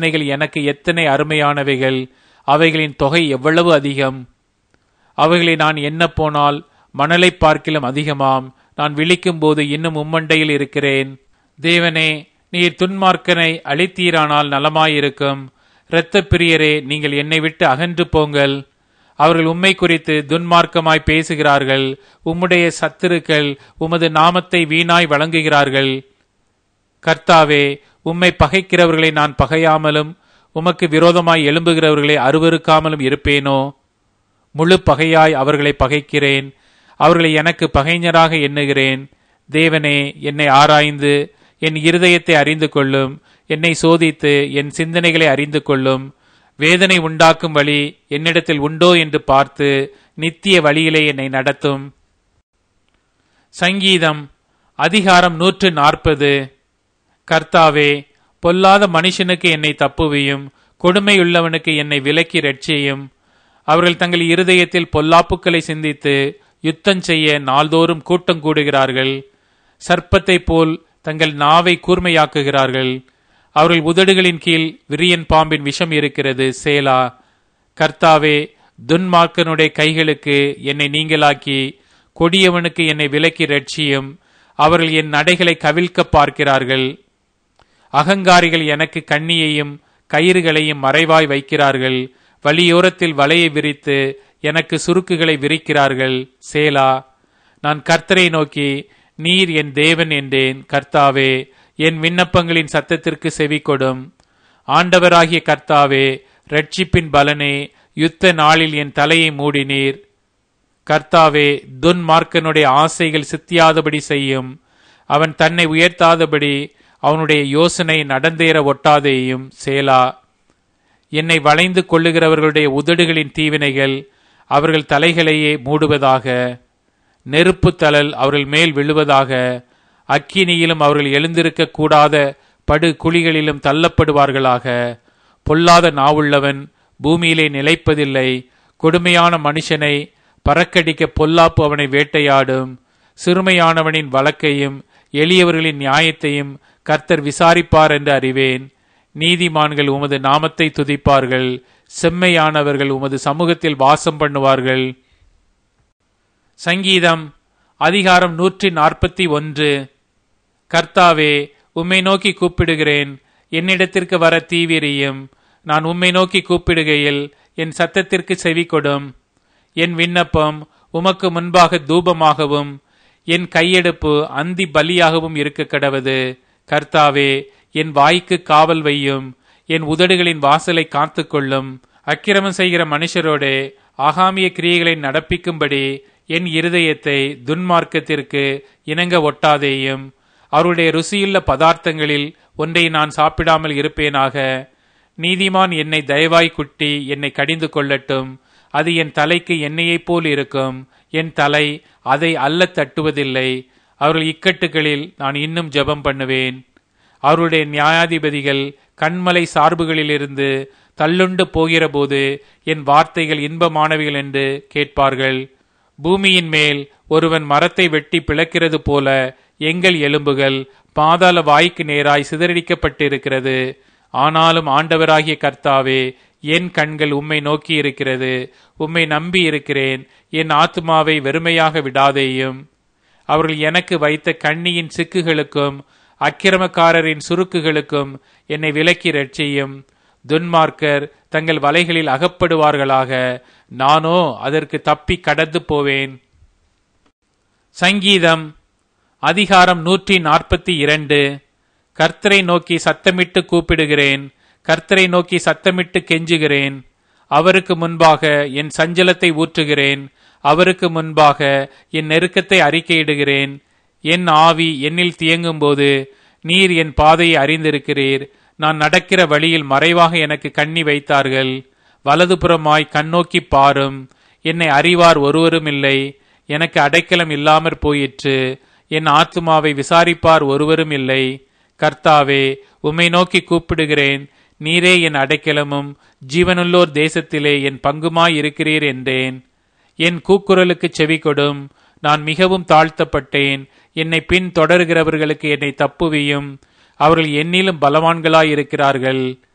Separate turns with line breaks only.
ஆலோசனைகள் எனக்கு எத்தனை அருமையானவைகள் அவைகளின் தொகை எவ்வளவு அதிகம் அவைகளை நான் எண்ண போனால் மணலை பார்க்கிலும் அதிகமாம் நான் விழிக்கும் போது இன்னும் உம்மண்டையில் இருக்கிறேன் தேவனே நீர் துன்மார்க்கனை அழித்தீரானால் நலமாயிருக்கும் இரத்த பிரியரே நீங்கள் என்னை விட்டு அகன்று போங்கள் அவர்கள் உம்மை குறித்து துன்மார்க்கமாய் பேசுகிறார்கள் உம்முடைய சத்துருக்கள் உமது நாமத்தை வீணாய் வழங்குகிறார்கள் கர்த்தாவே உம்மை பகைக்கிறவர்களை நான் பகையாமலும் உமக்கு விரோதமாய் எழும்புகிறவர்களை அருவருக்காமலும் இருப்பேனோ முழு பகையாய் அவர்களை பகைக்கிறேன் அவர்களை எனக்கு பகைஞராக எண்ணுகிறேன் தேவனே என்னை ஆராய்ந்து என் இருதயத்தை அறிந்து கொள்ளும் என்னை சோதித்து என் சிந்தனைகளை அறிந்து கொள்ளும் வேதனை உண்டாக்கும் வழி என்னிடத்தில் உண்டோ என்று பார்த்து நித்திய வழியிலே என்னை நடத்தும் சங்கீதம் அதிகாரம் நூற்று நாற்பது கர்த்தாவே பொல்லாத மனுஷனுக்கு என்னை தப்புவியும் கொடுமையுள்ளவனுக்கு என்னை விலக்கி ரட்சியும் அவர்கள் தங்கள் இருதயத்தில் பொல்லாப்புக்களை சிந்தித்து யுத்தம் செய்ய நாள்தோறும் கூட்டம் கூடுகிறார்கள் சர்ப்பத்தைப் போல் தங்கள் நாவை கூர்மையாக்குகிறார்கள் அவர்கள் உதடுகளின் கீழ் விரியன் பாம்பின் விஷம் இருக்கிறது சேலா கர்த்தாவே துன்மார்க்கனுடைய கைகளுக்கு என்னை நீங்களாக்கி கொடியவனுக்கு என்னை விலக்கி ரட்சியும் அவர்கள் என் நடைகளை கவிழ்க்க பார்க்கிறார்கள் அகங்காரிகள் எனக்கு கண்ணியையும் கயிறுகளையும் மறைவாய் வைக்கிறார்கள் வழியோரத்தில் வலையை விரித்து எனக்கு சுருக்குகளை விரிக்கிறார்கள் சேலா நான் கர்த்தரை நோக்கி நீர் என் தேவன் என்றேன் கர்த்தாவே என் விண்ணப்பங்களின் சத்தத்திற்கு செவி கொடும் ஆண்டவராகிய கர்த்தாவே ரட்சிப்பின் பலனே யுத்த நாளில் என் தலையை மூடினீர் கர்த்தாவே துன்மார்க்கனுடைய ஆசைகள் சித்தியாதபடி செய்யும் அவன் தன்னை உயர்த்தாதபடி அவனுடைய யோசனை நடந்தேற ஒட்டாதேயும் சேலா என்னை வளைந்து கொள்ளுகிறவர்களுடைய உதடுகளின் தீவினைகள் அவர்கள் தலைகளையே மூடுவதாக நெருப்பு தளல் அவர்கள் மேல் விழுவதாக அக்கினியிலும் அவர்கள் எழுந்திருக்க கூடாத படு குழிகளிலும் தள்ளப்படுவார்களாக பொல்லாத நாவுள்ளவன் பூமியிலே நிலைப்பதில்லை கொடுமையான மனுஷனை பறக்கடிக்க பொல்லாப்பு அவனை வேட்டையாடும் சிறுமையானவனின் வழக்கையும் எளியவர்களின் நியாயத்தையும் கர்த்தர் விசாரிப்பார் என்று அறிவேன் நீதிமான்கள் உமது நாமத்தை துதிப்பார்கள் செம்மையானவர்கள் உமது சமூகத்தில் வாசம் பண்ணுவார்கள் சங்கீதம் அதிகாரம் நூற்றி நாற்பத்தி ஒன்று கர்த்தாவே உம்மை நோக்கி கூப்பிடுகிறேன் என்னிடத்திற்கு வர தீவிரியும் நான் உம்மை நோக்கி கூப்பிடுகையில் என் சத்தத்திற்கு செவி கொடும் என் விண்ணப்பம் உமக்கு முன்பாக தூபமாகவும் என் கையெடுப்பு அந்தி பலியாகவும் இருக்க கடவது கர்த்தாவே என் வாய்க்கு காவல் வையும் என் உதடுகளின் வாசலை காத்துக்கொள்ளும் அக்கிரமம் செய்கிற மனுஷரோடே ஆகாமிய கிரியைகளை நடப்பிக்கும்படி என் இருதயத்தை துன்மார்க்கத்திற்கு இணங்க ஒட்டாதேயும் அவருடைய ருசியுள்ள பதார்த்தங்களில் ஒன்றை நான் சாப்பிடாமல் இருப்பேனாக நீதிமான் என்னை தயவாய் குட்டி என்னை கடிந்து கொள்ளட்டும் அது என் தலைக்கு எண்ணெயைப் போல் இருக்கும் என் தலை அதை அல்ல தட்டுவதில்லை அவர்கள் இக்கட்டுகளில் நான் இன்னும் ஜெபம் பண்ணுவேன் அவருடைய நியாயாதிபதிகள் கண்மலை சார்புகளிலிருந்து தள்ளுண்டு போகிறபோது என் வார்த்தைகள் இன்பமானவைகள் என்று கேட்பார்கள் பூமியின் மேல் ஒருவன் மரத்தை வெட்டி பிளக்கிறது போல எங்கள் எலும்புகள் பாதாள வாய்க்கு நேராய் சிதறடிக்கப்பட்டிருக்கிறது ஆனாலும் ஆண்டவராகிய கர்த்தாவே என் கண்கள் உம்மை நோக்கி இருக்கிறது உம்மை நம்பி இருக்கிறேன் என் ஆத்மாவை வெறுமையாக விடாதேயும் அவர்கள் எனக்கு வைத்த கண்ணியின் சிக்குகளுக்கும் அக்கிரமக்காரரின் சுருக்குகளுக்கும் என்னை விலக்கி ரட்சியும் துன்மார்க்கர் தங்கள் வலைகளில் அகப்படுவார்களாக நானோ அதற்கு தப்பி கடந்து போவேன் சங்கீதம் அதிகாரம் நூற்றி நாற்பத்தி இரண்டு கர்த்தரை நோக்கி சத்தமிட்டு கூப்பிடுகிறேன் கர்த்தரை நோக்கி சத்தமிட்டு கெஞ்சுகிறேன் அவருக்கு முன்பாக என் சஞ்சலத்தை ஊற்றுகிறேன் அவருக்கு முன்பாக என் நெருக்கத்தை அறிக்கையிடுகிறேன் என் ஆவி என்னில் தியங்கும்போது நீர் என் பாதையை அறிந்திருக்கிறீர் நான் நடக்கிற வழியில் மறைவாக எனக்கு கண்ணி வைத்தார்கள் வலதுபுறமாய் கண்ணோக்கி பாரும் என்னை அறிவார் ஒருவரும் இல்லை எனக்கு அடைக்கலம் இல்லாமற் போயிற்று என் ஆத்துமாவை விசாரிப்பார் ஒருவரும் இல்லை கர்த்தாவே உம்மை நோக்கி கூப்பிடுகிறேன் நீரே என் அடைக்கலமும் ஜீவனுள்ளோர் தேசத்திலே என் பங்குமாய் இருக்கிறீர் என்றேன் என் கூக்குரலுக்கு செவி கொடும் நான் மிகவும் தாழ்த்தப்பட்டேன் என்னை பின் தொடர்கிறவர்களுக்கு என்னை தப்புவியும் அவர்கள் என்னிலும் பலவான்களாயிருக்கிறார்கள்